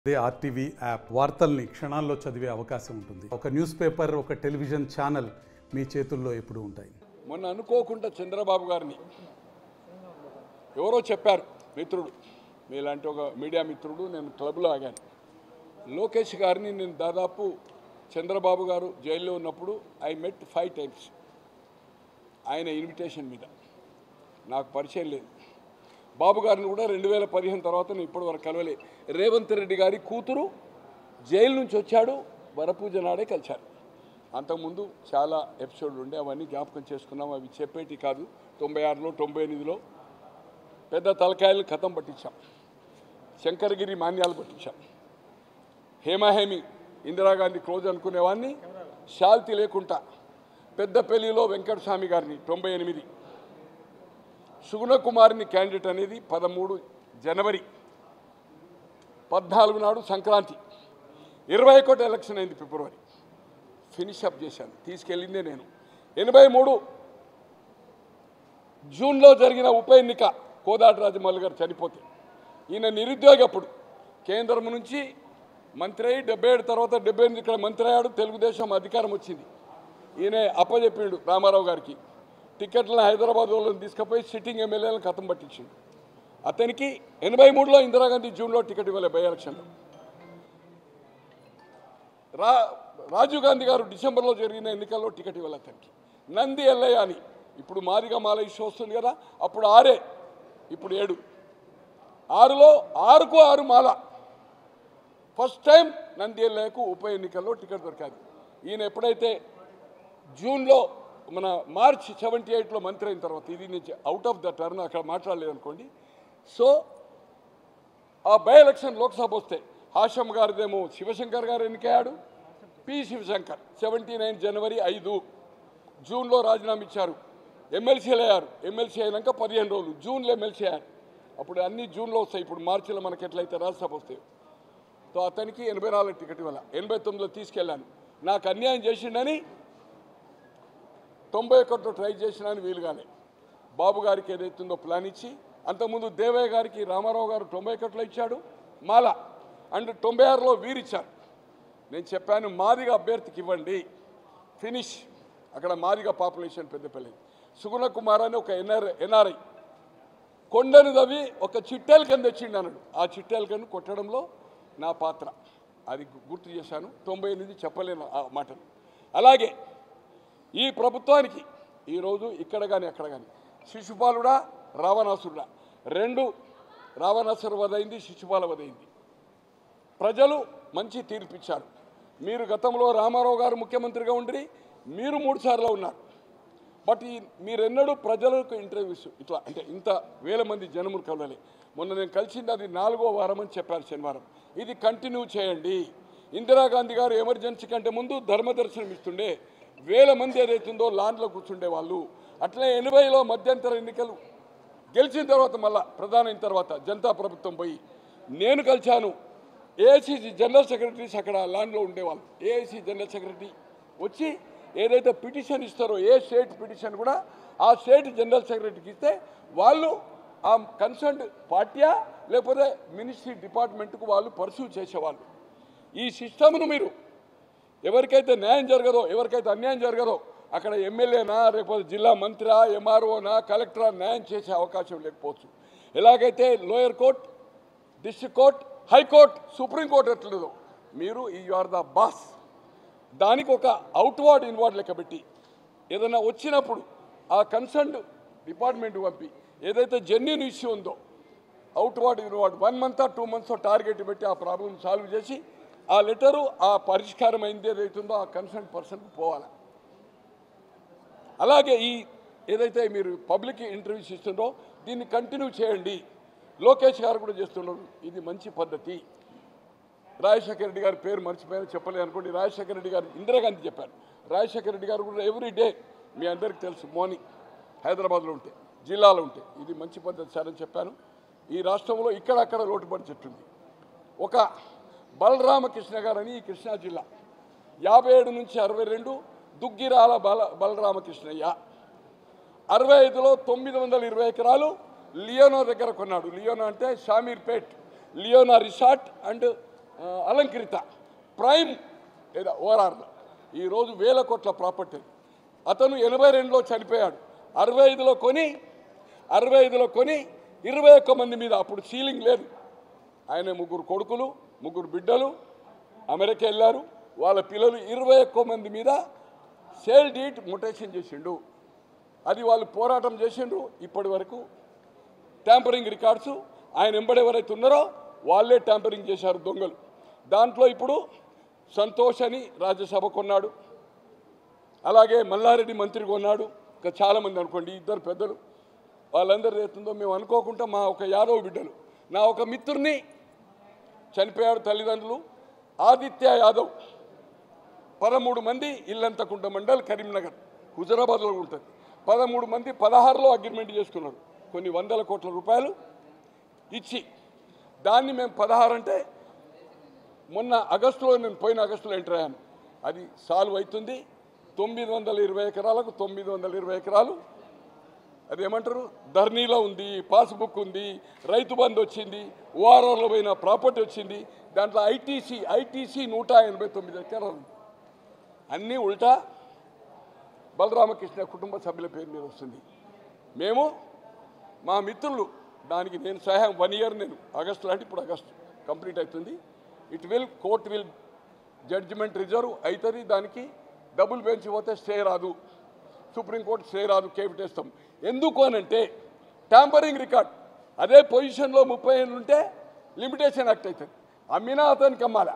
అదే RTV app వార్తల్ని క్షణాల్లో చదివే అవకాశం ఉంటుంది ఒక న్యూస్ పేపర్ ఒక టెలివిజన్ ఛానల్ మీ చేతుల్లో ఎప్పుడూ ఉంటాయి మొన్న అనుకోకుండా చంద్రబాబు గారిని ఎవరో చెప్పారు మిత్రుడు మీలాంటి ఒక మీడియా మిత్రుడు నేను క్లబ్లో ఆగాను లోకేష్ గారిని నేను దాదాపు చంద్రబాబు గారు జైల్లో ఉన్నప్పుడు ఐ మెట్ ఫైవ్ టైమ్స్ ఆయన ఇన్విటేషన్ మీద నాకు పరిచయం లేదు బాబు గారిని కూడా రెండు వేల పదిహేను తర్వాత నేను ఇప్పటివరకు కలవలే రేవంత్ రెడ్డి గారి కూతురు జైలు నుంచి వచ్చాడు వరపూజ నాడే కలిశారు అంతకుముందు చాలా ఎపిసోడ్లు ఉండే అవన్నీ జ్ఞాపకం చేసుకున్నాం అవి చెప్పేటి కాదు తొంభై ఆరులో తొంభై ఎనిమిదిలో పెద్ద తలకాయలు కథం పట్టించాం శంకరగిరి మాన్యాలు పట్టించాం హేమహేమి ఇందిరాగాంధీ క్లోజ్ అనుకునేవాడిని శాల్తి లేకుండా పెద్దపల్లిలో వెంకటస్వామి గారిని తొంభై ఎనిమిది సుగుణ కుమారిని క్యాండిడేట్ అనేది పదమూడు జనవరి పద్నాలుగు నాడు సంక్రాంతి ఇరవై ఒకటి ఎలక్షన్ అయింది ఫిబ్రవరి ఫినిష్ అప్ చేశాను తీసుకెళ్ళిందే నేను ఎనభై మూడు జూన్లో జరిగిన ఉప ఎన్నిక కోదాటి రాజమౌళి గారు చనిపోతే ఈయన నిరుద్యోగి అప్పుడు కేంద్రం నుంచి మంత్రి అయ్యి డెబ్బై ఏడు తర్వాత డెబ్బై ఎనిమిది ఇక్కడ మంత్రి అయ్యాడు తెలుగుదేశం అధికారం వచ్చింది ఈయన అప్పచెప్పిండు రామారావు గారికి టికెట్లను హైదరాబాద్ వాళ్ళని తీసుకుపోయి సిట్టింగ్ ఎమ్మెల్యేలను కథం పట్టించిండు అతనికి ఎనభై మూడులో ఇందిరాగాంధీ జూన్లో టికెట్ ఇవ్వలే బై ఎలక్షన్లో రా రాజీవ్ గాంధీ గారు డిసెంబర్లో జరిగిన ఎన్నికల్లో టికెట్ ఇవ్వాలి అతనికి నంది ఎల్లయ్య అని ఇప్పుడు మాదిగా మాల ఇష్యూ వస్తుంది కదా అప్పుడు ఆరే ఇప్పుడు ఏడు ఆరులో ఆరుకు ఆరు మాల ఫస్ట్ టైం నంది ఎల్లయ్యకు ఉప ఎన్నికల్లో టికెట్ దొరికాది ఈయన ఎప్పుడైతే జూన్లో మన మార్చ్ సెవెంటీ ఎయిట్లో మంత్రి అయిన తర్వాత ఇది నుంచి అవుట్ ఆఫ్ ద టర్న్ అక్కడ మాట్లాడలేదు అనుకోండి సో ఆ బై ఎలక్షన్ లోక్సభ వస్తే హాషం గారిదేమో శివశంకర్ గారు ఎన్నికయ్యాడు పి శివశంకర్ సెవెంటీ నైన్ జనవరి ఐదు జూన్లో రాజీనామా ఇచ్చారు ఎమ్మెల్సీలు అయ్యారు ఎమ్మెల్సీ అయినాక పదిహేను రోజులు జూన్లో ఎమ్మెల్సీ అయ్యారు అప్పుడు అన్ని జూన్లో వస్తాయి ఇప్పుడు మార్చిలో మనకి ఎట్లయితే రాజ్యసభ వస్తాయి సో అతనికి ఎనభై నాలుగు టికెట్ ఇవ్వాల ఎనభై తొమ్మిదిలో తీసుకెళ్ళాను నాకు అన్యాయం చేసిండని తొంభై ఒకటిలో ట్రై చేసినాను వీలుగానే బాబు గారికి ఏదైతుందో ప్లాన్ ఇచ్చి అంతకుముందు దేవయ్య గారికి రామారావు గారు తొంభై ఒకటిలో ఇచ్చాడు మాల అండ్ తొంభై ఆరులో వీరిచ్చారు నేను చెప్పాను మాదిగా అభ్యర్థికి ఇవ్వండి ఫినిష్ అక్కడ మాదిగా పాపులేషన్ పెద్దపల్లి సుగుణ కుమార్ అని ఒక ఎన్ఆర్ ఎన్ఆర్ఐ కొండను దవి ఒక చిట్టెల కింద తెచ్చిండు అన్నాడు ఆ చిట్టెల కింద కొట్టడంలో నా పాత్ర అది గు- గుర్తు చేశాను తొంభై ఎనిమిది చెప్పలేను ఆ మాటలు అలాగే ఈ ప్రభుత్వానికి ఈరోజు ఇక్కడ కానీ అక్కడ కానీ శిశుపాలుడా రావణాసురుడా రెండు రావణాసురు వదైంది శిశుపాల వదైంది ప్రజలు మంచి తీర్పిచ్చారు మీరు గతంలో రామారావు గారు ముఖ్యమంత్రిగా ఉండి మీరు మూడు సార్లు ఉన్నారు బట్ ఈ మీరెన్నడూ ప్రజలకు ఇంటర్వ్యూస్ ఇట్లా అంటే ఇంత వేల మంది జనములు కలవలే మొన్న నేను కలిసింది అది నాలుగో వారం అని చెప్పారు శనివారం ఇది కంటిన్యూ చేయండి ఇందిరాగాంధీ గారు ఎమర్జెన్సీ కంటే ముందు ధర్మదర్శనం ఇస్తుండే వేల మంది ఏదైతుందో లాన్లో కూర్చుండే వాళ్ళు అట్లే ఎనభైలో మధ్యంతర ఎన్నికలు గెలిచిన తర్వాత మళ్ళా ప్రధాని అయిన తర్వాత జనతా ప్రభుత్వం పోయి నేను కలిశాను ఏఐసిసి జనరల్ సెక్రటరీస్ అక్కడ ల్యాండ్లో ఉండేవాళ్ళు ఏఐసి జనరల్ సెక్రటరీ వచ్చి ఏదైతే పిటిషన్ ఇస్తారో ఏ స్టేట్ పిటిషన్ కూడా ఆ స్టేట్ జనరల్ సెక్రటరీకి ఇస్తే వాళ్ళు ఆ కన్సర్న్ పార్టీయా లేకపోతే మినిస్ట్రీ డిపార్ట్మెంట్కు వాళ్ళు పర్సూ చేసేవాళ్ళు ఈ సిస్టమ్ను మీరు ఎవరికైతే న్యాయం జరగదో ఎవరికైతే అన్యాయం జరగదో అక్కడ ఎమ్మెల్యేనా లేకపోతే జిల్లా మంత్రా ఎంఆర్ఓనా కలెక్టరా న్యాయం చేసే అవకాశం లేకపోవచ్చు ఎలాగైతే lower court district court high court supreme court ఎట్లేదో మీరు యు ఆర్ ద బాస్ దానికి ఒక అవుట్వర్డ్ ఇన్వార్డ్ లెక్క పెట్టి ఏదైనా వచ్చినప్పుడు ఆ కన్సర్న్ డిపార్ట్మెంట్ పంపి ఏదైతే జెన్యున్ ఇష్యూ ఉందో outward inward one month two months target పెట్టి ఆ ప్రాబ్లం సాల్వ్ చేసి ఆ లెటరు ఆ పరిష్కారం అయింది ఏదైతుందో ఆ కన్సర్న్ పర్సన్కి పోవాలి అలాగే ఈ ఏదైతే మీరు పబ్లిక్ ఇంటర్వ్యూస్ ఇస్తుందో దీన్ని కంటిన్యూ చేయండి లోకేష్ గారు కూడా చేస్తున్నారు ఇది మంచి పద్ధతి రాజశేఖర రెడ్డి గారి పేరు మర్చిపోయాను చెప్పలేదు అనుకోండి రాజశేఖర రెడ్డి గారు ఇందిరాగాంధీ చెప్పారు రాజశేఖర రెడ్డి గారు కూడా ఎవ్రీ డే మీ అందరికీ తెలుసు మార్నింగ్ హైదరాబాద్లో ఉంటే జిల్లాలో ఉంటే ఇది మంచి పద్ధతి సార్ అని చెప్పాను ఈ రాష్ట్రంలో ఇక్కడక్కడ లోటు బడ్జెట్ ఉంది ఒక బలరామకృష్ణ గారని ఈ కృష్ణా జిల్లా యాభై ఏడు నుంచి అరవై రెండు దుగ్గిరాల బల బలరామకృష్ణయ్య అరవై ఐదులో తొమ్మిది వందల ఇరవై ఎకరాలు లియోనో దగ్గర కొన్నాడు లియోనో అంటే షామీర్పేట్ లియోనా రిసార్ట్ అండ్ ఆ, అలంకృత ప్రైమ్ లేదా ఓఆర్ఆర్లో ఈరోజు వేల కోట్ల ప్రాపర్టీ అతను ఎనభై రెండులో చనిపోయాడు అరవై ఐదులో కొని అరవై ఐదులో కొని ఇరవై ఒక్క మంది మీద అప్పుడు సీలింగ్ లేదు ఆయన ముగ్గురు కొడుకులు ముగ్గురు బిడ్డలు అమెరికా వెళ్ళారు వాళ్ళ పిల్లలు ఇరవై ఒక్క మంది మీద సేల్ డీట్ ముటేషన్ చేసిండు అది వాళ్ళు పోరాటం చేసిండ్రు ఇప్పటి వరకు ట్యాంపరింగ్ రికార్డ్స్ ఆయన ఎంబడి ఎవరైతే ఉన్నారో వాళ్ళే ట్యాంపరింగ్ చేశారు దొంగలు దాంట్లో ఇప్పుడు సంతోష్ అని రాజ్యసభ కొన్నాడు అలాగే మల్లారెడ్డి మంత్రి కొన్నాడు ఇంకా చాలామంది అనుకోండి ఇద్దరు పెద్దలు వాళ్ళందరూ ఏతుందో మేము అనుకోకుండా మా ఒక యాదవ్ బిడ్డలు నా ఒక మిత్రుని చనిపోయాడు తల్లిదండ్రులు ఆదిత్య యాదవ్ పదమూడు మంది ఇల్లంతకుంట మండల్ కరీంనగర్ హుజరాబాద్లో ఉంటుంది పదమూడు మంది పదహారులో అగ్రిమెంట్ చేసుకున్నారు కొన్ని వందల కోట్ల రూపాయలు ఇచ్చి దాన్ని మేము పదహారు అంటే మొన్న ఆగస్టులో నేను పోయిన ఆగస్టులో ఎంటర్ అయ్యాను అది సాల్వ్ అవుతుంది తొమ్మిది వందల ఇరవై ఎకరాలకు తొమ్మిది వందల ఇరవై ఎకరాలు అదేమంటారు ధర్నీలో ఉంది పాస్బుక్ ఉంది రైతు బంధు వచ్చింది ఓఆర్ఆర్లో పోయిన ప్రాపర్టీ వచ్చింది దాంట్లో ఐటీసీ ఐటీసీ నూట ఎనభై తొమ్మిది ఎకరాలు ఉంది. అన్నీ ఉల్టా బలరామకృష్ణ కుటుంబ సభ్యుల పేరు మీద వస్తుంది మేము మా మిత్రులు దానికి నేను సహాయం వన్ ఇయర్ నేను ఆగస్టు లాంటి ఇప్పుడు ఆగస్టు కంప్లీట్ అవుతుంది it will court will judgement reserve అవుతుంది దానికి డబుల్ బెంచ్ పోతే స్టే రాదు సుప్రీంకోర్టు స్టే రాదు కేపిటేస్తాం ఎందుకు అనంటే ట్యాంపరింగ్ రికార్డ్ అదే పొజిషన్లో ముప్పై ఏళ్ళు ఉంటే లిమిటేషన్ యాక్ట్ అవుతుంది అమ్మినా అతనికి అమ్మాలా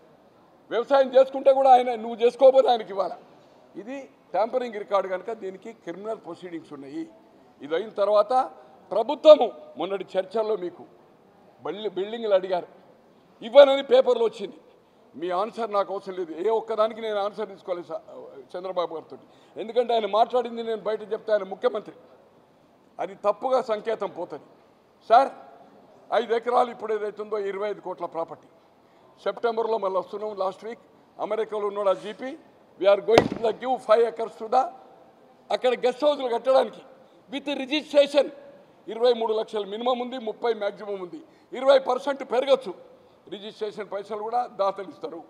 వ్యవసాయం చేసుకుంటే కూడా ఆయన నువ్వు చేసుకోకపోతే ఆయనకి ఇవ్వాలా ఇది ట్యాంపరింగ్ రికార్డు కనుక దీనికి క్రిమినల్ ప్రొసీడింగ్స్ ఉన్నాయి ఇది అయిన తర్వాత ప్రభుత్వము మొన్నటి చర్చల్లో మీకు బల్లి బిల్డింగ్లు అడిగారు ఇవ్వనని పేపర్లో వచ్చింది మీ ఆన్సర్ నాకు అవసరం లేదు ఏ ఒక్కదానికి నేను ఆన్సర్ తీసుకోలేదు సా- చంద్రబాబు గారితో ఎందుకంటే ఆయన మాట్లాడింది నేను బయట చెప్తే ఆయన ముఖ్యమంత్రి అది తప్పుగా సంకేతం పోతుంది సార్ ఐదు ఎకరాలు ఇప్పుడు ఏదైతుందో ఇరవై ఐదు కోట్ల ప్రాపర్టీ సెప్టెంబర్లో మళ్ళీ వస్తున్నాం లాస్ట్ వీక్ అమెరికాలో ఉన్నాడు ఆ GP we are going to the give five acres to the అక్కడ గెస్ట్ హౌస్లు కట్టడానికి విత్ రిజిస్ట్రేషన్ ఇరవై మూడు లక్షలు మినిమం ఉంది ముప్పై మ్యాక్సిమం ఉంది ఇరవై పర్సెంట్ పెరగచ్చు రిజిస్ట్రేషన్ పైసలు కూడా దాతలు ఇస్తారు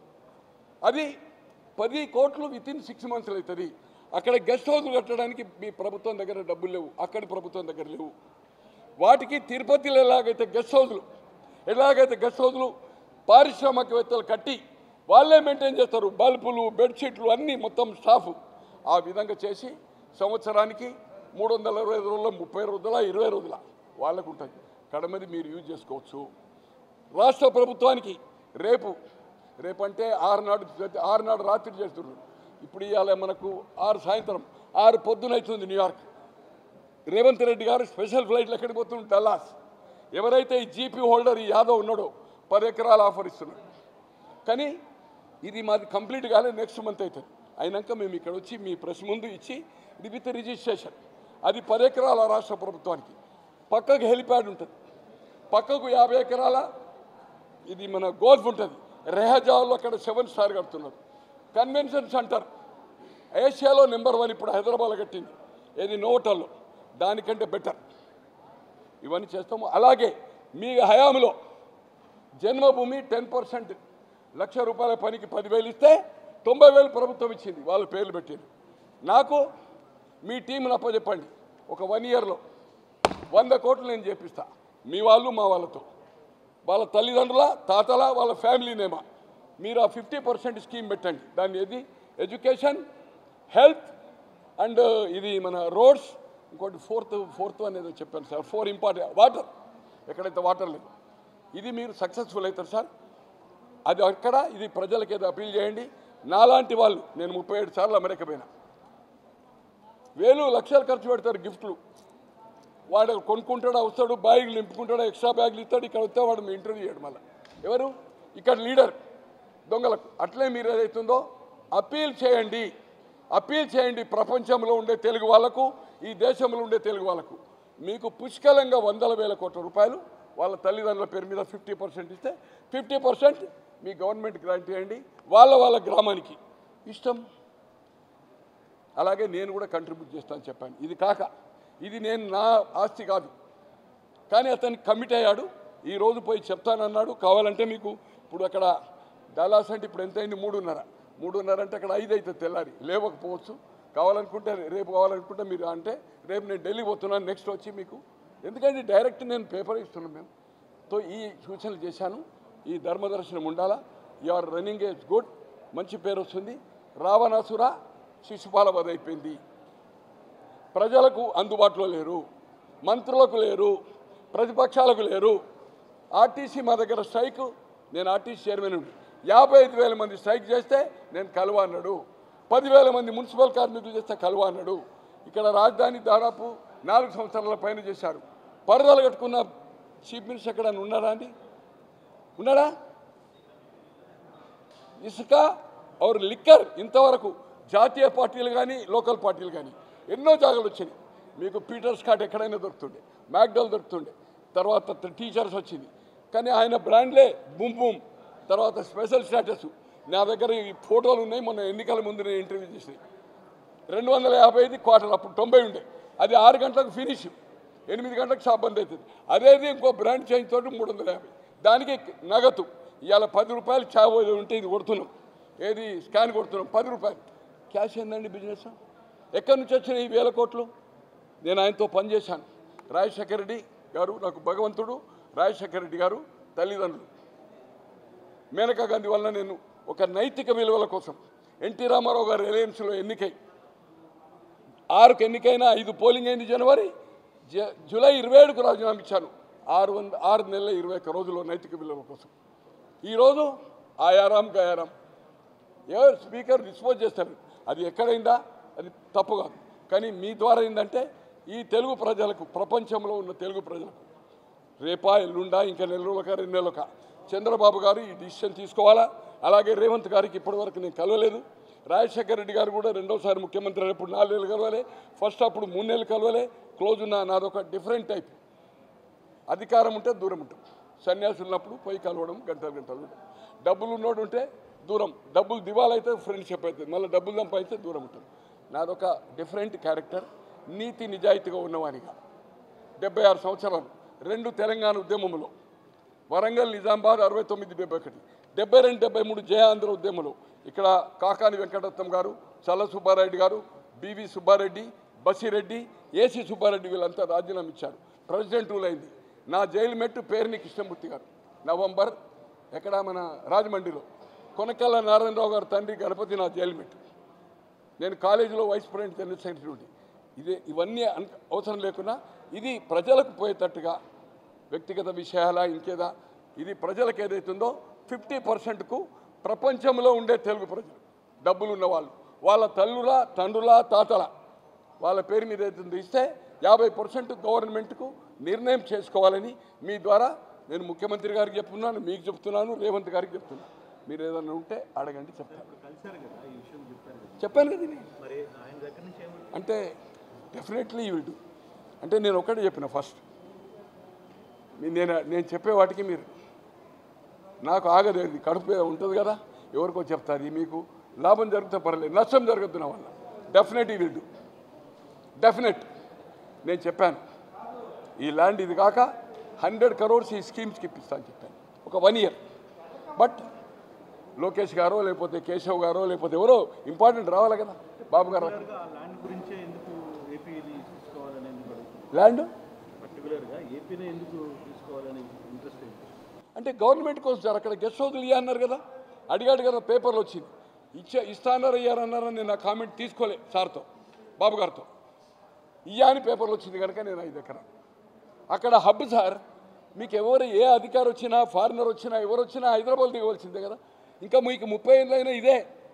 అది పది కోట్లు విత్ ఇన్ సిక్స్ మంత్స్ అవుతుంది అక్కడ గెస్ట్ హౌస్లు కట్టడానికి మీ ప్రభుత్వం దగ్గర డబ్బులు లేవు అక్కడి ప్రభుత్వం దగ్గర లేవు వాటికి తిరుపతిలో ఎలాగైతే గెస్ట్ హౌస్లు ఎలాగైతే గెస్ట్ హౌస్లు పారిశ్రామికవేత్తలు కట్టి వాళ్ళే మెయింటైన్ చేస్తారు బల్బులు బెడ్షీట్లు అన్నీ మొత్తం స్టాఫ్ ఆ విధంగా చేసి సంవత్సరానికి మూడు వందల అరవై ఐదు రోజుల ముప్పై రోజుల ఇరవై రోజుల వాళ్ళకు ఉంటుంది కడమది మీరు యూజ్ చేసుకోవచ్చు రాష్ట్ర ప్రభుత్వానికి రేపు రేపు అంటే ఆరు నాడు ఆరు నాడు రాత్రి చేస్తున్నారు ఇప్పుడు ఇవాళ మనకు ఆరు సాయంత్రం ఆరు పొద్దున అవుతుంది న్యూయార్క్ రేవంత్ రెడ్డి గారు స్పెషల్ ఫ్లైట్లు ఎక్కడికి పోతుంది డల్లాస్ ఎవరైతే ఈ జీపీ హోల్డర్ ఈ యాదవ్ ఉన్నాడో పది ఎకరాలు ఆఫర్ ఇస్తున్నాడు కానీ ఇది మాది కంప్లీట్ కాలేదు నెక్స్ట్ మంత్ అవుతుంది అయినాక మేము ఇక్కడ వచ్చి మీ ప్రెస్ ముందు ఇచ్చి ఇది విత్ రిజిస్ట్రేషన్ అది పది ఎకరాల రాష్ట్ర ప్రభుత్వానికి పక్కకు హెలిప్యాడ్ ఉంటుంది పక్కకు యాభై ఎకరాల ఇది మన గోల్ఫ్ ఉంటుంది రెహజాల్లో అక్కడ సెవెన్ స్టార్ కడుతున్నారు కన్వెన్షన్ సెంటర్ ఏషియాలో నెంబర్ వన్ ఇప్పుడు హైదరాబాద్ కట్టింది ఏది నోవటల్లో దానికంటే బెటర్ ఇవన్నీ చేస్తాము అలాగే మీ హయాంలో జన్మభూమి టెన్ పర్సెంట్ లక్ష రూపాయల పనికి పదివేలు ఇస్తే తొంభై వేలు ప్రభుత్వం ఇచ్చింది వాళ్ళ పేర్లు పెట్టారు నాకు మీ టీంని అప్పచెప్పండి ఒక వన్ ఇయర్లో వంద కోట్లు నేను చేపిస్తా మీ వాళ్ళు మా వాళ్ళతో వాళ్ళ తల్లిదండ్రుల తాతల వాళ్ళ ఫ్యామిలీ నేమా మీరు ఆ ఫిఫ్టీ పర్సెంట్ స్కీమ్ పెట్టండి దాన్ని ఏది ఎడ్యుకేషన్ హెల్త్ అండ్ ఇది మన రోడ్స్ ఇంకోటి ఫోర్త్ ఫోర్త్ అనేది చెప్పాను సార్ ఫోర్ ఇంపార్టెంట్ వాటర్ ఎక్కడైతే వాటర్ లేదు ఇది మీరు సక్సెస్ఫుల్ అవుతారు సార్ అది అక్కడ ఇది ప్రజలకి ఏదో అపీల్ చేయండి నాలాంటి వాళ్ళు నేను ముప్పై ఏడు సార్లు అమెరికా పోయినా వేలు లక్షలు ఖర్చు పెడతారు గిఫ్ట్లు వాడు కొనుక్కుంటాడు వస్తాడు బ్యాగులు నింపుకుంటాడు ఎక్స్ట్రా బ్యాగులు ఇస్తాడు ఇక్కడ వస్తే వాడు మీ ఇంటర్వ్యూ చేయడం వల్ల ఎవరు ఇక్కడ లీడర్ దొంగలకు అట్లే మీరు ఏదైతుందో అపీల్ చేయండి అపీల్ చేయండి ప్రపంచంలో ఉండే తెలుగు వాళ్ళకు ఈ దేశంలో ఉండే తెలుగు వాళ్ళకు మీకు పుష్కలంగా వందల వేల కోట్ల రూపాయలు వాళ్ళ తల్లిదండ్రుల పేరు మీద ఫిఫ్టీ పర్సెంట్ ఇస్తే ఫిఫ్టీ పర్సెంట్ మీ గవర్నమెంట్ గ్రాంట్ చేయండి వాళ్ళ వాళ్ళ గ్రామానికి ఇష్టం అలాగే నేను కూడా కంట్రిబ్యూట్ చేస్తాను చెప్పాను ఇది కాక ఇది నేను నా ఆస్తి కాదు కానీ అతను కమిట్ అయ్యాడు ఈ రోజు పోయి చెప్తానన్నాడు కావాలంటే మీకు ఇప్పుడు అక్కడ డలాస్ అంటే ఇప్పుడు ఎంత అయింది మూడున్నర మూడున్నర అంటే అక్కడ ఐదు అవుతుంది తెల్లారి లేవకపోవచ్చు కావాలనుకుంటే రేపు కావాలనుకుంటే మీరు అంటే రేపు నేను ఢిల్లీ పోతున్నాను నెక్స్ట్ వచ్చి మీకు ఎందుకంటే డైరెక్ట్ నేను పేపర్ ఇస్తున్నాను మేము తో ఈ సూచనలు చేశాను ఈ ధర్మదర్శనం ఉండాలా యువర్ రన్నింగ్ ఏజ్ గుడ్ మంచి పేరు వస్తుంది రావణాసుర శిశుపాల వధ అయిపోయింది ప్రజలకు అందుబాటులో లేరు మంత్రులకు లేరు ప్రతిపక్షాలకు లేరు ఆర్టీసీ మా దగ్గర స్ట్రైక్ నేను ఆర్టీసీ చైర్మన్ ఉండి యాభై ఐదు వేల మంది స్ట్రైక్ చేస్తే నేను కలువ అన్నాడు పదివేల మంది మున్సిపల్ కార్మికులు చేస్తే కలువ అన్నాడు ఇక్కడ రాజధాని దాదాపు నాలుగు సంవత్సరాల పైన చేశారు పరదాలు కట్టుకున్న చీఫ్ మినిస్టర్ ఎక్కడ ఉన్నాడా అండి ఉన్నాడా ఇసుక ఆర్ లిక్కర్ ఇంతవరకు జాతీయ పార్టీలు కానీ లోకల్ పార్టీలు కానీ ఎన్నో జాగాలు వచ్చినాయి మీకు పీటర్స్ కార్డ్ ఎక్కడైనా దొరుకుతుండే మ్యాక్డోల్ దొరుకుతుండే తర్వాత టీచర్స్ వచ్చింది కానీ ఆయన బ్రాండ్లే బూమ్ బూమ్ తర్వాత స్పెషల్ స్టేటస్ నా దగ్గర ఈ ఫోటోలు ఉన్నాయి మొన్న ఎన్నికల ముందు నేను ఇంటర్వ్యూ చేసినాయి రెండు వందల యాభై ఐదు క్వార్టర్ అప్పుడు తొంభై ఉండే అది ఆరు గంటలకు ఫినిష్ ఎనిమిది గంటలకు షాప్ బంద్ అవుతుంది అదేది ఇంకో బ్రాండ్ చేంజ్ తోటి మూడు వందల యాభై దానికి నగదు ఇవాళ పది రూపాయలు చావ్ ఉంటే ఇది కొడుతున్నాం ఏది స్కాన్ కొడుతున్నాం పది రూపాయలు క్యాష్ ఏందండి బిజినెస్ ఎక్కడి నుంచి వచ్చినాయి ఈ వేల కోట్లు నేను ఆయనతో పనిచేశాను రాజశేఖర రెడ్డి గారు నాకు భగవంతుడు రాజశేఖర రెడ్డి గారు తల్లిదండ్రులు మేనకా గాంధీ వలన నేను ఒక నైతిక విలువల కోసం ఎన్టీ రామారావు గారు రిలయన్స్లో ఎన్నికై ఆరుకు ఎన్నికైనా ఐదు పోలింగ్ అయింది జనవరి జ- జూలై ఇరవై ఏడుకు రాజీనామా ఇచ్చాను ఆరు వంద ఆరు నెలల ఇరవై ఒక్క రోజుల్లో నైతిక విలువల కోసం ఈరోజు ఆయారాం గయారాం ఎవరు స్పీకర్ డిస్పోజ్ చేస్తారు అది ఎక్కడైందా అది తప్పు కాదు కానీ మీ ద్వారా ఏంటంటే ఈ తెలుగు ప్రజలకు ప్రపంచంలో ఉన్న తెలుగు ప్రజలకు రేపా ఎల్లుండా ఇంకా నెల రోజులక రెండు నెలలక చంద్రబాబు గారు ఈ డిసిషన్ తీసుకోవాలా అలాగే రేవంత్ గారికి ఇప్పటివరకు నేను కలవలేదు రాజశేఖర రెడ్డి గారు కూడా రెండోసారి ముఖ్యమంత్రి అయినప్పుడు నాలుగు నెలలు కలవలే ఫస్ట్ అప్పుడు మూడు నెలలు కలవలే క్లోజ్ ఉన్న నాదొక డిఫరెంట్ టైప్ అధికారం ఉంటే దూరం ఉంటాం సన్యాసి ఉన్నప్పుడు పోయి కలవడం గంటలు గంటలు ఉండడం. డబ్బులు ఉన్నోడు ఉంటే దూరం డబ్బులు దివాలైతే ఫ్రెండ్షిప్ అవుతుంది మళ్ళీ డబ్బులు సంపాదిస్తే దూరం ఉంటుంది నాదొక డిఫరెంట్ క్యారెక్టర్ నీతి నిజాయితీగా ఉన్నవానిగా డెబ్బై ఆరు సంవత్సరాలు రెండు తెలంగాణ ఉద్యమంలో వరంగల్ నిజామాబాద్ అరవై తొమ్మిది డెబ్బై ఒకటి డెబ్బై రెండు డెబ్బై మూడు జయాంధ్ర ఉద్యమంలో ఇక్కడ కాకాని వెంకటరత్నం గారు చల్ల సుబ్బారెడ్డి గారు బివి సుబ్బారెడ్డి బసిరెడ్డి ఏసీ సుబ్బారెడ్డి వీళ్ళంతా రాజీనామా ఇచ్చారు ప్రెసిడెంట్ రూల్ అయింది నా జైలు మెట్టు పేరుని కృష్ణమూర్తి గారు నవంబర్ ఎక్కడ మన రాజమండ్రిలో కొనకల్ల నారాయణరావు గారు తండ్రి గణపతి నా జైలు మెట్టు నేను కాలేజీలో వైస్ ప్రెసిడెంట్ జనరల్ సెక్రటరీ ఉండి ఇదే ఇవన్నీ అన్- అవసరం లేకున్నా ఇది ప్రజలకు పోయేటట్టుగా వ్యక్తిగత విషయాల ఇంకేదా ఇది ప్రజలకు ఏదైతుందో ఫిఫ్టీ పర్సెంట్కు ప్రపంచంలో ఉండే తెలుగు ప్రజలు డబ్బులు ఉన్నవాళ్ళు వాళ్ళ తల్లుల తండ్రుల తాతల వాళ్ళ పేరు మీద ఏదైతుందో ఇస్తే యాభై పర్సెంట్ గవర్నమెంట్కు నిర్ణయం చేసుకోవాలని మీ ద్వారా నేను ముఖ్యమంత్రి గారికి చెప్తున్నాను మీకు చెప్తున్నాను రేవంత్ గారికి చెప్తున్నాను మీరు ఏదైనా ఉంటే అడగండి చెప్తాను కలిశారు కదా ఈ విషయం చెప్పారు కదా చెప్పాను కదా ఇది మరి ఆయన దగ్గర నుంచి ఏమి అంటే డెఫినెట్లీ యూ విల్ డూ అంటే నేను ఒకటే చెప్పిన ఫస్ట్ మీ- నేను నేను చెప్పే వాటికి మీరు నాకు ఆగదు ఇది కడుపు ఉంటుంది కదా ఎవరికో చెప్తారు ఇది మీకు లాభం జరిగితే పర్లేదు నష్టం జరగద్దు నా వల్ల డెఫినెట్ ఈ విల్ డూ డెఫినెట్ నేను చెప్పాను ఈ ల్యాండ్ ఇది కాక హండ్రెడ్ కరోడ్స్ ఈ స్కీమ్స్కి ఇప్పిస్తాను చెప్పాను ఒక వన్ ఇయర్ బట్ లోకేష్ గారో లేకపోతే కేశవ్ గారో లేకపోతే ఎవరో ఇంపార్టెంట్ రావాలి కదా బాబు గారు పర్టికులర్గా ఆ ల్యాండ్ గురించే ఎందుకు ఏపీని తీసుకోవాలని ఎందుకు అడుగుతున్నారు ల్యాండ్ పర్టికులర్గా ఏపీని ఎందుకు తీసుకోవాలని ఇంట్రెస్ట్ ఏంటి అంటే గవర్నమెంట్ కోసం సార్ అక్కడ గెస్ట్ హౌస్లు ఇయ్య అన్నారు కదా అడిగాడు కదా పేపర్లు వచ్చింది ఇచ్చా ఇస్తాన్నారు ఇయ్యారన్నారని నేను ఆ కామెంట్ తీసుకోలే సార్తో బాబు గారితో ఇయ్యా అని పేపర్లు వచ్చింది కనుక నేను ఐదు ఎకరా అక్కడ హబ్ సార్ మీకు ఎవరు ఏ అధికారి వచ్చినా ఫారినర్ వచ్చినా ఎవరు వచ్చినా హైదరాబాద్ దిగవలసిందే కదా ఇంకా మీకు ముప్పై ఏళ్ళైనా ఇదే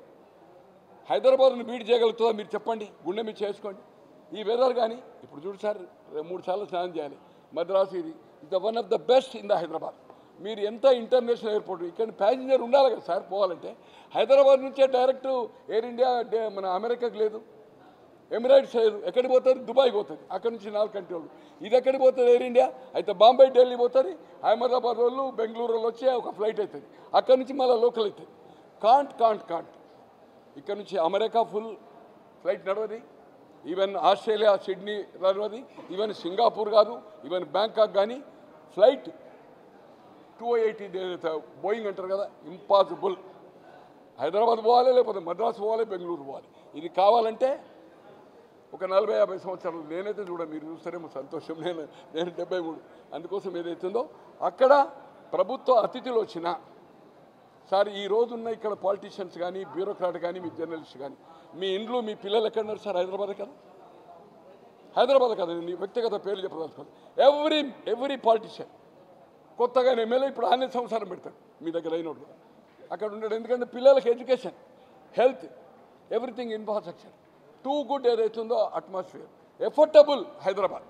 హైదరాబాద్ను బీట్ చేయగలుగుతుందా మీరు చెప్పండి గుండె మీరు చేసుకోండి ఈ వెదర్ కానీ ఇప్పుడు చూడు సార్ మూడు సార్లు స్నానం చేయాలి మద్రాసు ఇది the one of the best in the Hyderabad మీరు ఎంత ఇంటర్నేషనల్ ఎయిర్పోర్ట్ ఇక్కడ ప్యాసింజర్ ఉండాలి కదా సార్ పోవాలంటే హైదరాబాద్ నుంచే డైరెక్ట్ ఎయిర్ ఇండియా డే- మన అమెరికాకి లేదు ఎమిరేట్స్ లేదు ఎక్కడికి పోతుంది దుబాయ్ పోతుంది అక్కడ నుంచి నాలుగు కంట్రీలు ఇది ఎక్కడికి పోతుంది ఎయిర్ ఇండియా అయితే బాంబే ఢిల్లీ పోతుంది అహ్మదాబాద్ వాళ్ళు బెంగళూరు వాళ్ళు వచ్చి ఒక ఫ్లైట్ అవుతుంది అక్కడ నుంచి మళ్ళీ లోకల్ అవుతుంది కాంట్ కాంట్ కాంట్ ఇక్కడ నుంచి అమెరికా ఫుల్ ఫ్లైట్ నడవది ఈవెన్ ఆస్ట్రేలియా సిడ్నీ నడవది ఈవెన్ సింగపూర్ కాదు ఈవెన్ బ్యాంకాక్ కానీ ఫ్లైట్ టూ ఎయిటీ బోయింగ్ అంటారు కదా ఇంపాసిబుల్ హైదరాబాద్ పోవాలి లేకపోతే మద్రాసు పోవాలి బెంగళూరు పోవాలి ఇది కావాలంటే ఒక నలభై యాభై సంవత్సరాలు నేనైతే చూడ మీరు చూస్తారేమో సంతోషం నేను నేను డెబ్బై మూడు అందుకోసం ఏదైతుందో అక్కడ ప్రభుత్వ అతిథులు వచ్చినా సార్ ఈ రోజున్న ఇక్కడ పాలిటీషియన్స్ కానీ బ్యూరోక్రాట్ కానీ మీ జర్నలిస్ట్ కానీ మీ ఇండ్లు మీ పిల్లలు ఎక్కడున్నారు సార్ హైదరాబాద్ కదా హైదరాబాద్ కదా నేను వ్యక్తిగత పేర్లు చెప్పదలుచుకోదు ఎవ్రీ ఎవ్రీ పాలిటీషియన్ కొత్తగా ఎమ్మెల్యే ఇప్పుడు ఆనే సంవత్సరం పెడతాడు మీ దగ్గర అయినోడు కూడా అక్కడ ఉండడు ఎందుకంటే పిల్లలకి education health everything infrastructure too good ఏదైతుందో అట్మాస్ఫియర్ ఎఫర్టబుల్ హైదరాబాద్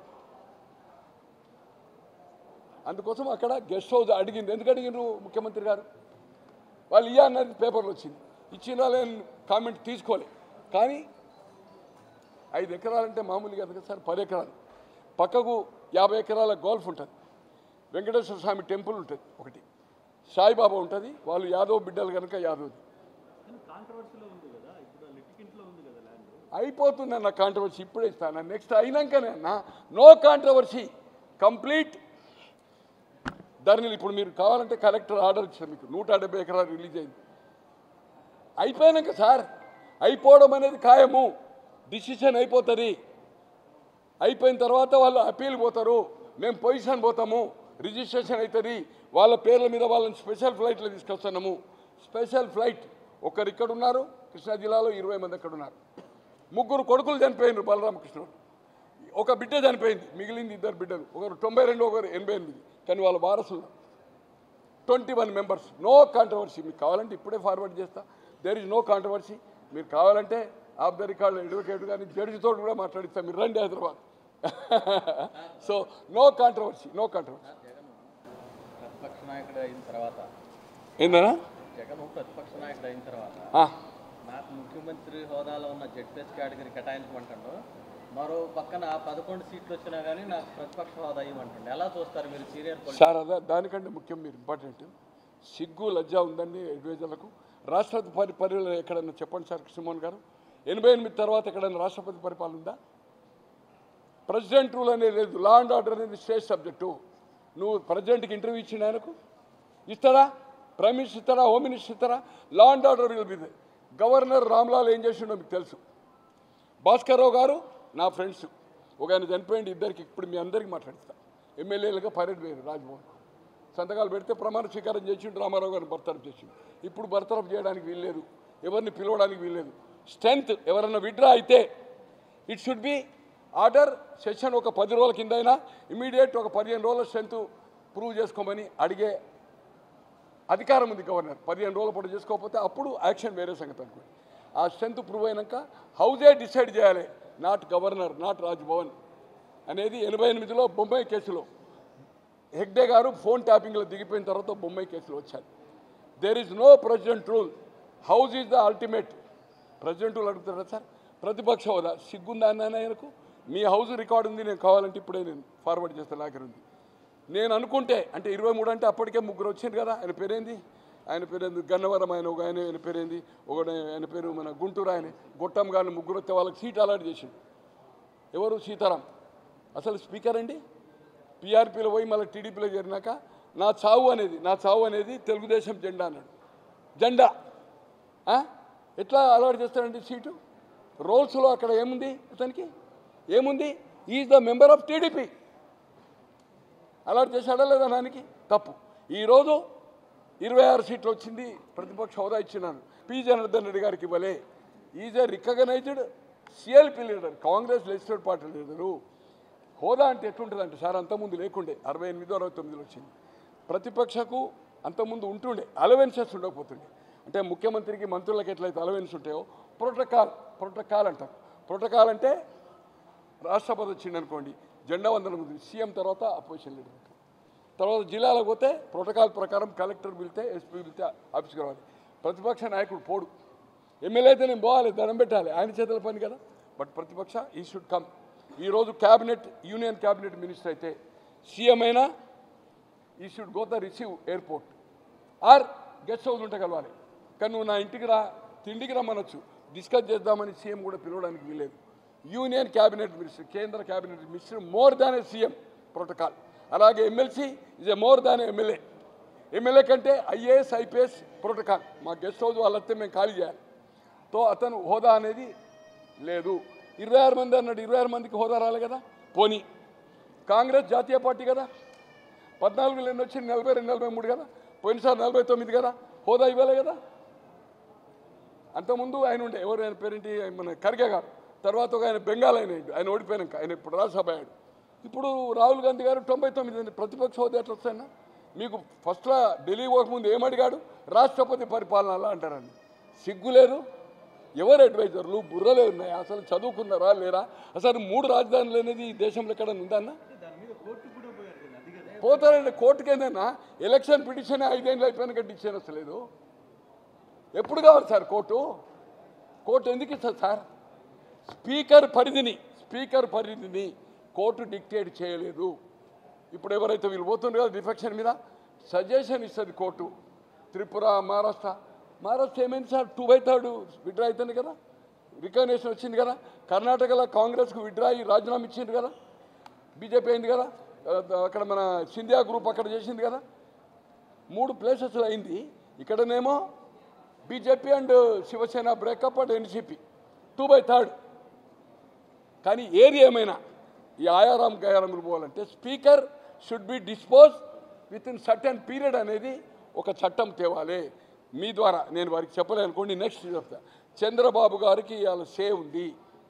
అందుకోసం అక్కడ గెస్ట్ హౌస్ అడిగింది ఎందుకు అడిగినారు ముఖ్యమంత్రి గారు వాళ్ళు ఇయ్య అన్నది పేపర్లో వచ్చింది ఇచ్చిన వాళ్ళని కామెంట్ తీసుకోలే కానీ ఐదు ఎకరాలంటే మామూలుగా కదా సార్ పది ఎకరాలు పక్కకు యాభై ఎకరాల గోల్ఫ్ ఉంటుంది వెంకటేశ్వర స్వామి టెంపుల్ ఉంటుంది ఒకటి సాయిబాబా ఉంటుంది వాళ్ళు యాదవ్ బిడ్డలు కనుక యాదవ్ది కానీ కాంట్రవర్సీలో ఉంది కదా ఇప్పుడు లిటికెంట్లో ఉంది కదా ల్యాండ్ అయిపోతుంది అన్న కాంట్రవర్సీ ఇప్పుడే ఇస్తాను నెక్స్ట్ అయినాకనే అన్న నో కాంట్రవర్సీ కంప్లీట్ ధరణిలు ఇప్పుడు మీరు కావాలంటే కలెక్టర్ ఆర్డర్ ఇచ్చారు మీకు నూట డెబ్బై ఎకరాలు రిలీజ్ అయింది అయిపోయాక సార్ అయిపోవడం అనేది ఖాయము డిసిషన్ అయిపోతుంది అయిపోయిన తర్వాత వాళ్ళు అప్పీల్ పోతారు మేము పొజిషన్ పోతాము రిజిస్ట్రేషన్ అవుతుంది వాళ్ళ పేర్ల మీద వాళ్ళని స్పెషల్ ఫ్లైట్లో తీసుకొస్తున్నాము స్పెషల్ ఫ్లైట్ ఒకరు ఇక్కడ ఉన్నారు కృష్ణా జిల్లాలో ఇరవై మంది అక్కడ ఉన్నారు ముగ్గురు కొడుకులు చనిపోయినారు బలరామకృష్ణుడు ఒక బిడ్డ చనిపోయింది మిగిలింది ఇద్దరు బిడ్డలు ఒకరు తొంభై రెండు ఒకరు ఎనభై ఎనిమిది కానీ వాళ్ళ వారసులు twenty one members no controversy మీకు కావాలంటే ఇప్పుడే ఫార్వర్డ్ చేస్తా దేర్ ఇస్ నో కాంట్రవర్సీ మీరు కావాలంటే ఆఫ్ ద రికార్డ్ అడ్వకేట్ కానీ జడ్జితో కూడా మాట్లాడిస్తాం మీరు రండి Hyderabad so no controversy no controversy ప్రతిపక్ష నాయకుడు అయిన తర్వాత ఏందన్నా జగన్ ప్రతిపక్ష నాయకుడు అయిన తర్వాత ఆ, నాకు ముఖ్యమంత్రి హోదాలో ఉన్న జెడ్పీఎస్ కేటగిరీ కేటాయించమంటాడు మరో పక్కన పదకొండు సీట్లు వచ్చినా కానీ నాకు ప్రతిపక్ష హోదా ఇవ్వమంటుండే ఎలా చూస్తారు మీరు సీనియర్ పొలిటికల్ సార్ అదే దానికంటే ముఖ్యం మీరు ఇంపార్టెంట్ సిగ్గు లజ్జ ఉందండి అడ్వైజర్లకు రాష్ట్రపతి పరి పరిపాలన ఎక్కడన్నా చెప్పండి సార్ కృష్ణమోహన్ గారు ఎనభై ఎనిమిది తర్వాత ఎక్కడైనా రాష్ట్రపతి పరిపాలన ఉందా ప్రెసిడెంట్ రూల్ అనేది లేదు లా అండ్ ఆర్డర్ అనేది స్టేట్ సబ్జెక్టు నువ్వు ప్రెసిడెంట్కి ఇంటర్వ్యూ ఇచ్చిన ఆయనకు ఇస్తారా ప్రైమ్ మినిస్టర్ ఇస్తారా హోమ్ మినిస్టర్ ఇస్తారా law and order will be governor Ramlal ఏం చేసిండో మీకు తెలుసు భాస్కర్రావు గారు నా ఫ్రెండ్స్ ఒక ఆయన చనిపోయింది ఇద్దరికి ఇప్పుడు మీ అందరికి మాట్లాడిస్తా ఎమ్మెల్యేలుగా పర్యటన పోయారు రాజ్భవన్ సంతకాలు పెడితే ప్రమాణ స్వీకారం చేసిండు రామారావు గారిని బర్తరఫ్ చేసిండు ఇప్పుడు బర్తరఫ్ చేయడానికి వీల్లేదు ఎవరిని పిలవడానికి వీల్లేదు స్ట్రెంత్ ఎవరన్నా విడ్రా అయితే it should be order session ఒక పది రోజుల కింద అయినా ఇమీడియట్ ఒక పదిహేను రోజుల స్ట్రెంత్ ప్రూవ్ చేసుకోమని అడిగే అధికారం ఉంది గవర్నర్ పదిహేను రోజుల పాటు చేసుకోకపోతే అప్పుడు యాక్షన్ వేరే సంగతి అనుకోండి ఆ స్ట్రెంత్ ప్రూవ్ అయినాక హౌజే డిసైడ్ చేయాలి నాట్ గవర్నర్ నాట్ రాజ్భవన్ అనేది ఎనభై ఎనిమిదిలో బొంబాయి కేసులో హెగ్డే గారు ఫోన్ ట్యాపింగ్లో దిగిపోయిన తర్వాత బొంబాయి కేసులో వచ్చారు there is no president rule house is the ultimate president rule అడుగుతారా సార్ ప్రతిపక్ష హోదా సిగ్గుందా అన్న ఆయనకు మీ హౌస్ రికార్డు ఉంది నేను కావాలంటే ఇప్పుడే నేను ఫార్వర్డ్ చేస్తాను నా దగ్గర ఉంది నేను అనుకుంటే అంటే ఇరవై మూడు అంటే అప్పటికే ముగ్గురు వచ్చింది కదా ఆయన పేరేంది ఆయన పేరేంది గన్నవరం ఆయన ఒక ఆయన ఆయన పేరేంది ఒక ఆయన పేరు మన గుంటూరు ఆయన గొట్టం గారిని ముగ్గురు వస్తే వాళ్ళకి సీట్ అలాట్ చేసిండు ఎవరు సీతారాం అసలు స్పీకర్ అండి పీఆర్పీలో పోయి మళ్ళీ టీడీపీలో చేరినాక నా చావు అనేది నా చావు అనేది తెలుగుదేశం జెండా అన్నాడు జెండా ఆ? ఎట్లా అలవాటు చేస్తాడండి సీటు రోల్స్లో అక్కడ ఏముంది అతనికి ఏముంది is the member of TDP అలవాటు చేశాడా లేదా దానికి తప్పు ఈరోజు ఇరవై ఆరు సీట్లు వచ్చింది ప్రతిపక్ష హోదా ఇచ్చినాను పి జనార్దన్ రెడ్డి గారికి ఇవ్వలే is a recognised CLP leader Congress legislative party leader హోదా అంటే ఎట్లుంటుంది అంటే సార్ అంతకుముందు లేకుండే అరవై ఎనిమిదో అరవై తొమ్మిదిలో వచ్చింది ప్రతిపక్షకు అంతకుముందు ఉంటుండే అలవెన్సెస్ ఉండకపోతుండే అంటే ముఖ్యమంత్రికి మంత్రులకు ఎట్లయితే అలవెన్స్ ఉంటాయో ప్రోటోకాల్ ప్రోటోకాల్ అంటారు ప్రోటోకాల్ అంటే రాష్ట్రపతి వచ్చింది అనుకోండి జెండా వందనం ఉంది సీఎం తర్వాత అపోజిషన్ లీడర్ ఉంటారు తర్వాత జిల్లాలకు పోతే ప్రోటోకాల్ ప్రకారం కలెక్టర్ పిలితే ఎస్పీ పిలితే ఆఫీస్కి రావాలి ప్రతిపక్ష నాయకుడు పోడు ఎమ్మెల్యే అయితే నేను పోవాలి దండం పెట్టాలి ఆయన చేతుల పని కదా బట్ ప్రతిపక్ష ఈ షుడ్ కమ్ ఈరోజు క్యాబినెట్ యూనియన్ క్యాబినెట్ మినిస్టర్ అయితే సీఎం అయినా he should go the receive airport or guest house ఉంటే కలవాలి కానీ నువ్వు నా ఇంటికి రా తిండికి రమ్మనొచ్చు డిస్కస్ చేద్దామని సీఎం కూడా పిలవడానికి వీలేదు యూనియన్ క్యాబినెట్ మినిస్టర్ కేంద్ర cabinet minister more than a CM protocol అలాగే MLC is a more than MLA MLA కంటే ఐఏఎస్ ఐపీఎస్ ప్రోటోకాల్ మా గెస్ట్ హౌస్ వాళ్ళతో మేము ఖాళీ చేయాలి తో అతను హోదా అనేది లేదు ఇరవై ఆరు మంది అన్నాడు ఇరవై ఆరు మందికి హోదా రాలే కదా పోనీ కాంగ్రెస్ జాతీయ పార్టీ కదా పద్నాలుగు ఎన్ని వచ్చింది నలభై రెండు నలభై మూడు కదా పోయినసారి నలభై తొమ్మిది కదా హోదా ఇవ్వాలి కదా అంతకుముందు ఆయన ఉండే ఎవరు ఆయన పేరేంటి మన ఖర్గే గారు తర్వాత ఒక ఆయన బెంగాల్ ఆయన అయ్యిండు. ఆయన ఓడిపోయాక ఆయన ఇప్పుడు రాజ్యసభ అయ్యాడు ఇప్పుడు రాహుల్ గాంధీ గారు తొంభై తొమ్మిది మంది ప్రతిపక్ష హోదా ఎట్లా వస్తాయన్నా మీకు ఫస్ట్లో ఢిల్లీ పోకముందు ఏమడిగాడు రాష్ట్రపతి పరిపాలన అలా అంటారండి సిగ్గు లేదు ఎవరు అడ్వైజర్లు బుర్రలే ఉన్నాయి అసలు చదువుకున్నారా లేరా అసలు మూడు రాజధానులు అనేది ఈ దేశంలో ఎక్కడ ఉందన్నా దాని మీద కోర్టు కూడా పోయారు కదా అది కదా పోతారండి కోర్టుకి ఏందన్నా ఎలక్షన్ పిటిషన్ ఐదేళ్ళు అయిపోయిన డిసిషన్ వస్తలేదు ఎప్పుడు కావాలి సార్ కోర్టు కోర్టు ఎందుకు ఇస్తుంది సార్ స్పీకర్ పరిధిని స్పీకర్ పరిధిని కోర్టు డిక్టేట్ చేయలేదు ఇప్పుడు ఎవరైతే వీళ్ళు పోతుండ్రు కదా డిఫెక్షన్ మీద సజెషన్ ఇస్తుంది కోర్టు త్రిపుర మహారాష్ట్ర మహారాష్ట్ర ఏమైంది sir two by third withdraw అవుతుంది కదా రికగ్నేషన్ వచ్చింది కదా కర్ణాటకలో కాంగ్రెస్కు విడ్రా అయ్యి రాజీనామా ఇచ్చింది కదా బీజేపీ అయింది కదా ఆ, అక్కడ మన సింధియా గ్రూప్ అక్కడ చేసింది కదా మూడు ప్లేసెస్లో అయింది ఇక్కడనేమో BJP and Shiv Sena breakup and NCP two by third కానీ ఏది ఏమైనా ఈ ఆయారాం గయారాములు పోవాలంటే speaker should be dispose within certain period అనేది ఒక చట్టం తేవాలి మీ ద్వారా నేను వారికి చెప్పలేను అనుకోండి నెక్స్ట్ చెప్తా చంద్రబాబు గారికి ఇవాళ సే ఉంది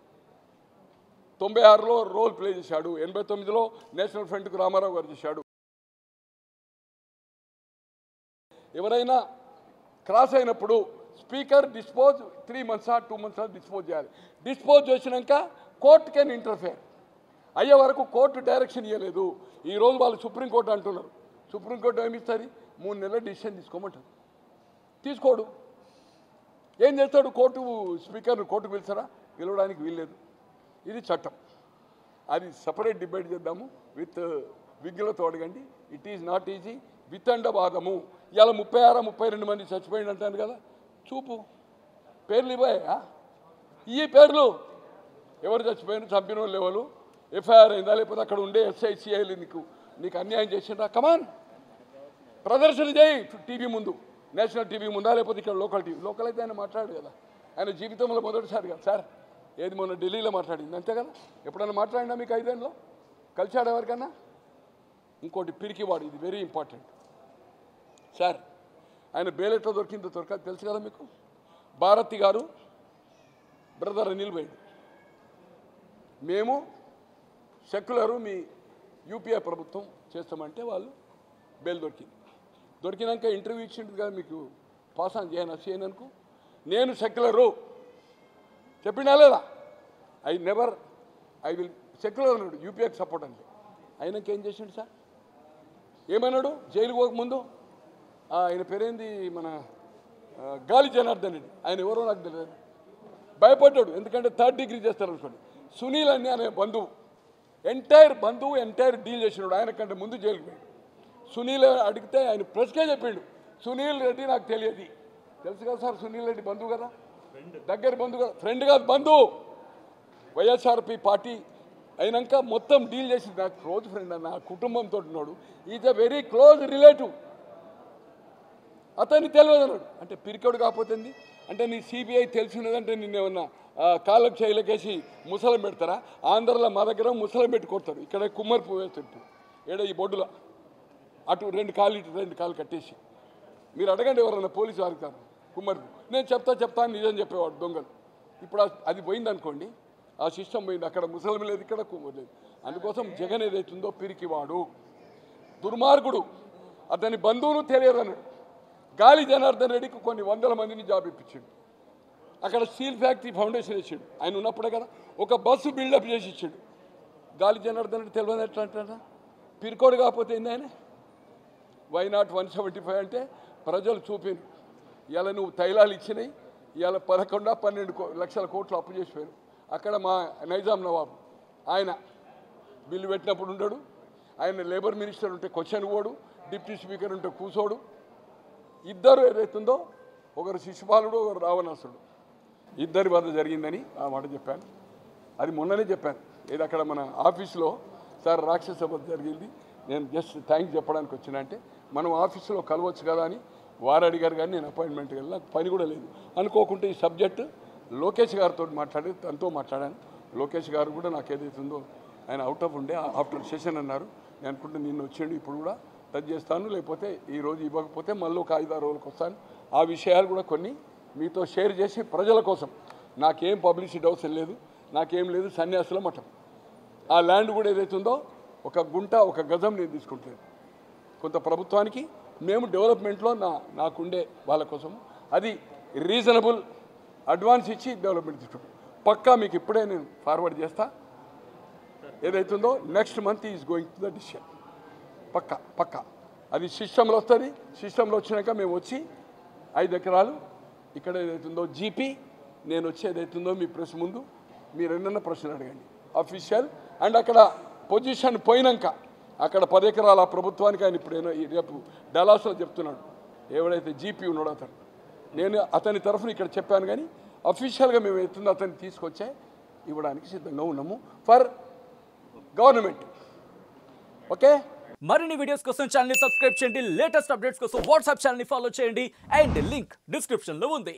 తొంభై ఆరులో రోల్ ప్లే చేశాడు ఎనభై తొమ్మిదిలో నేషనల్ ఫ్రంట్కు రామారావు గారు చేశాడు ఎవరైనా క్రాస్ అయినప్పుడు speaker dispose three months two months dispose చేయాలి డిస్పోజ్ చేసినాక కోర్టు కెన్ ఇంటర్ఫేర్ అయ్యే వరకు కోర్టు డైరెక్షన్ ఇవ్వలేదు ఈ రోజు వాళ్ళు సుప్రీంకోర్టు అంటున్నారు సుప్రీంకోర్టు ఏమి ఇస్తుంది మూడు నెలల డిసిషన్ తీసుకోమంటారు తీసుకోడు ఏం చేస్తాడు కోర్టు స్పీకర్ను కోర్టుకు పిలిచారా పిలవడానికి వీల్లేదు ఇది చట్టం అది సపరేట్ డిబేట్ చేద్దాము విత్ విగ్గులతో అడగండి ఇట్ ఈజ్ నాట్ ఈజీ వితండవాదము ఇవాళ ముప్పై ఆరు ముప్పై రెండు మంది చచ్చిపోయింది అంటాను కదా చూపు పేర్లు ఇవ్వయా ఈ పేర్లు ఎవరు చచ్చిపోయిన చంపిన వాళ్ళు ఎవరు ఎఫ్ఐఆర్ అయిందా లేకపోతే అక్కడ ఉండే ఎస్ఐసిఐలు నీకు నీకు అన్యాయం చేసిండ్రా కమాన్ ప్రదర్శన చేయి టీవీ ముందు నేషనల్ టీవీ ముందా లేకపోతే ఇక్కడ లోకల్ టీవీ లోకల్ అయితే ఆయన మాట్లాడు కదా ఆయన జీవితంలో మొదటిసారి కదా సార్ ఏది మొన్న ఢిల్లీలో మాట్లాడింది అంతే కదా ఎప్పుడైనా మాట్లాడినా మీకు ఐదేళ్ళలో కలిశాడు ఎవరికన్నా ఇంకోటి పిరికివాడు ఇది వెరీ ఇంపార్టెంట్ సార్ ఆయన బెయిల్ ఎట్లా దొరికిందో దొరకదు తెలుసు కదా మీకు భారతి గారు బ్రదర్ అనిల్ పోయింది మేము సెక్యులరు మీ యూపీఐ ప్రభుత్వం చేస్తామంటే వాళ్ళు బెయిల్ దొరికింది దొరికినాక ఇంటర్వ్యూ ఇచ్చిండు కదా మీకు పాస్ ఆన్ చేయను చేయననుకు నేను సెక్యులరు చెప్పినా లేదా I never I will secular అన్నాడు యూపీఐకి సపోర్ట్ అంటే ఆయనకి ఏం చేసిండు సార్ ఏమన్నాడు జైలుకు పోకముందు ఆ, ఆయన పేరేంది మన ఆ, గాలి జనార్దన్ రెడ్డి ఆయన ఎవరో నాకు తెలియదు భయపడ్డాడు ఎందుకంటే థర్డ్ డిగ్రీ చేస్తారు అనుకోండి సునీల్ అని అనే బంధువు ఎంటైర్ బంధువు ఎంటైర్ డీల్ చేసినాడు ఆయన కంటే ముందు జైలుకి పోయాడు సునీల్ అడిగితే ఆయన ప్రెస్కే చెప్పిండు సునీల్ రెడ్డి నాకు తెలియదు తెలుసు కదా సార్ సునీల్ రెడ్డి బంధువు కదా దగ్గర బంధువు కదా ఫ్రెండ్ కాదు బంధువు వైఎస్ఆర్పి పార్టీ అయినాక మొత్తం డీల్ చేసి నాకు క్లోజ్ ఫ్రెండ్ అన్న కుటుంబంతో ఉన్నాడు is a very close relative అతన్ని తెలియదు అన్నాడు అంటే పిరికోడు కాకపోతుంది అంటే నీ సిబిఐ తెలిసినదంటే నిన్ను ఏమన్నా ఆ, కాళ్ళకు చేయలకేసి ముసలం పెడతారా ఆంధ్రలో మా దగ్గర ముసలం పెట్టి కొడతారు ఇక్కడ కుమ్మరి పువ్వు వేస్తారు ఏడ ఈ బొడ్డులో అటు రెండు కాళ్ళు ఇటు రెండు కాళ్ళు కట్టేసి మీరు అడగండి ఎవరన్నా పోలీసు అడుగుతారు కుమ్మరి పువ్వు. నేను చెప్తా చెప్తా అని నిజం చెప్పేవాడు దొంగలు ఇప్పుడు ఆ- అది పోయింది అనుకోండి ఆ సిస్టమ్ పోయింది అక్కడ ముసలం లేదు ఇక్కడ కుమ్మరి లేదు అందుకోసం జగన్ ఏదైతుందో పిరికివాడు దుర్మార్గుడు అతని బంధువులు తెలియదు అన్నాడు గాలి జనార్దన్ రెడ్డికి కొన్ని వందల మందిని జాబ్ ఇప్పించాడు అక్కడ స్టీల్ ఫ్యాక్టరీ ఫౌండేషన్ ఇచ్చాడు ఆయన ఉన్నప్పుడే కదా ఒక బస్సు బిల్డప్ చేసి ఇచ్చాడు గాలి జనార్దన్ రెడ్డి తెలియదు ఎట్లా అంటారా పిరికోడు కాకపోతే ఏంది ఆయన why not one seventy five అంటే ప్రజలు చూపిండు ఇవాళ నువ్వు తైలాలు ఇచ్చినాయి ఇవాళ పదకొండ పన్నెండు కో- లక్షల కోట్లు అప్పు చేసిపోయారు అక్కడ మా నైజాం నవాబు ఆయన బిల్లు పెట్టినప్పుడు ఉండడు ఆయన లేబర్ మినిస్టర్ ఉంటే క్వశ్చన్ పోడు డిప్యూటీ స్పీకర్ ఉంటే కూసోడు ఇద్దరు ఏదైతుందో ఒకరు శిశుపాలుడు ఒకరు రావణాసుడు ఇద్దరి వద్ద జరిగిందని ఆ మాట చెప్పాను అది మొన్ననే చెప్పాను ఏది అక్కడ మన ఆఫీస్లో సార్ రాక్షస వద్ద జరిగింది నేను జస్ట్ థ్యాంక్స్ చెప్పడానికి వచ్చిన అంటే మనం ఆఫీసులో కలవచ్చు కదా అని వారు అడిగారు కానీ నేను అపాయింట్మెంట్కి వెళ్ళి నాకు పని కూడా లేదు అనుకోకుంటే ఈ సబ్జెక్టు లోకేష్ గారితో మాట్లాడి తనతో మాట్లాడాను లోకేష్ గారు కూడా నాకు ఏదైతుందో ఆయన అవుట్ ఆఫ్ ఉండే ఆఫ్టర్ సెషన్ అన్నారు నేను అనుకుంటే నిన్న వచ్చిండు ఇప్పుడు కూడా టచ్ చేస్తాను లేకపోతే ఈ రోజు ఇవ్వకపోతే మళ్ళీ ఒక ఐదారు రోజులకు వస్తాను ఆ విషయాలు కూడా కొన్ని మీతో షేర్ చేసి ప్రజల కోసం నాకేం పబ్లిసిటీ అవసరం లేదు నాకేం లేదు సన్యాసుల మఠం ఆ ల్యాండ్ కూడా ఏదైతుందో ఒక గుంట ఒక గజం నేను తీసుకుంటాను కొంత ప్రభుత్వానికి మేము డెవలప్మెంట్లో నా నాకుండే వాళ్ళ కోసం అది రీజనబుల్ అడ్వాన్స్ ఇచ్చి డెవలప్మెంట్ తీసుకుంటాం పక్కా మీకు ఇప్పుడే నేను ఫార్వర్డ్ చేస్తా ఏదైతుందో next month is going to the decision పక్క పక్క అది సిస్టంలో వస్తుంది సిస్టంలో వచ్చినాక మేము వచ్చి ఐదు ఎకరాలు ఇక్కడ ఏదైతుందో జీపీ నేను వచ్చి ఏదైతుందో మీ ప్రెస్ ముందు మీరు ఎన్నన్న ప్రశ్నలు అడగండి అఫీషియల్ అండ్ అక్కడ పొజిషన్ పోయినాక అక్కడ పది ఎకరాల ప్రభుత్వానికి ఆయన ఇప్పుడు ఏనో ఈ రేపు డలాస్లో చెప్తున్నాడు ఎవడైతే జీపీ ఉన్నాడో అతను నేను అతని తరఫున ఇక్కడ చెప్పాను కానీ అఫీషియల్గా మేము ఎత్తుందో అతన్ని తీసుకొచ్చే ఇవ్వడానికి సిద్ధంగా ఉన్నాము ఫర్ గవర్నమెంట్ ఓకే మరిన్ని వీడియోస్ కోసం ఛానల్ సబ్స్క్రైబ్ చేయండి లేటెస్ట్ అప్డేట్స్ కోసం వాట్సాప్ ఛానల్ ఫాలో చేయండి అండ్ లింక్ డిస్క్రిప్షన్ లో ఉంది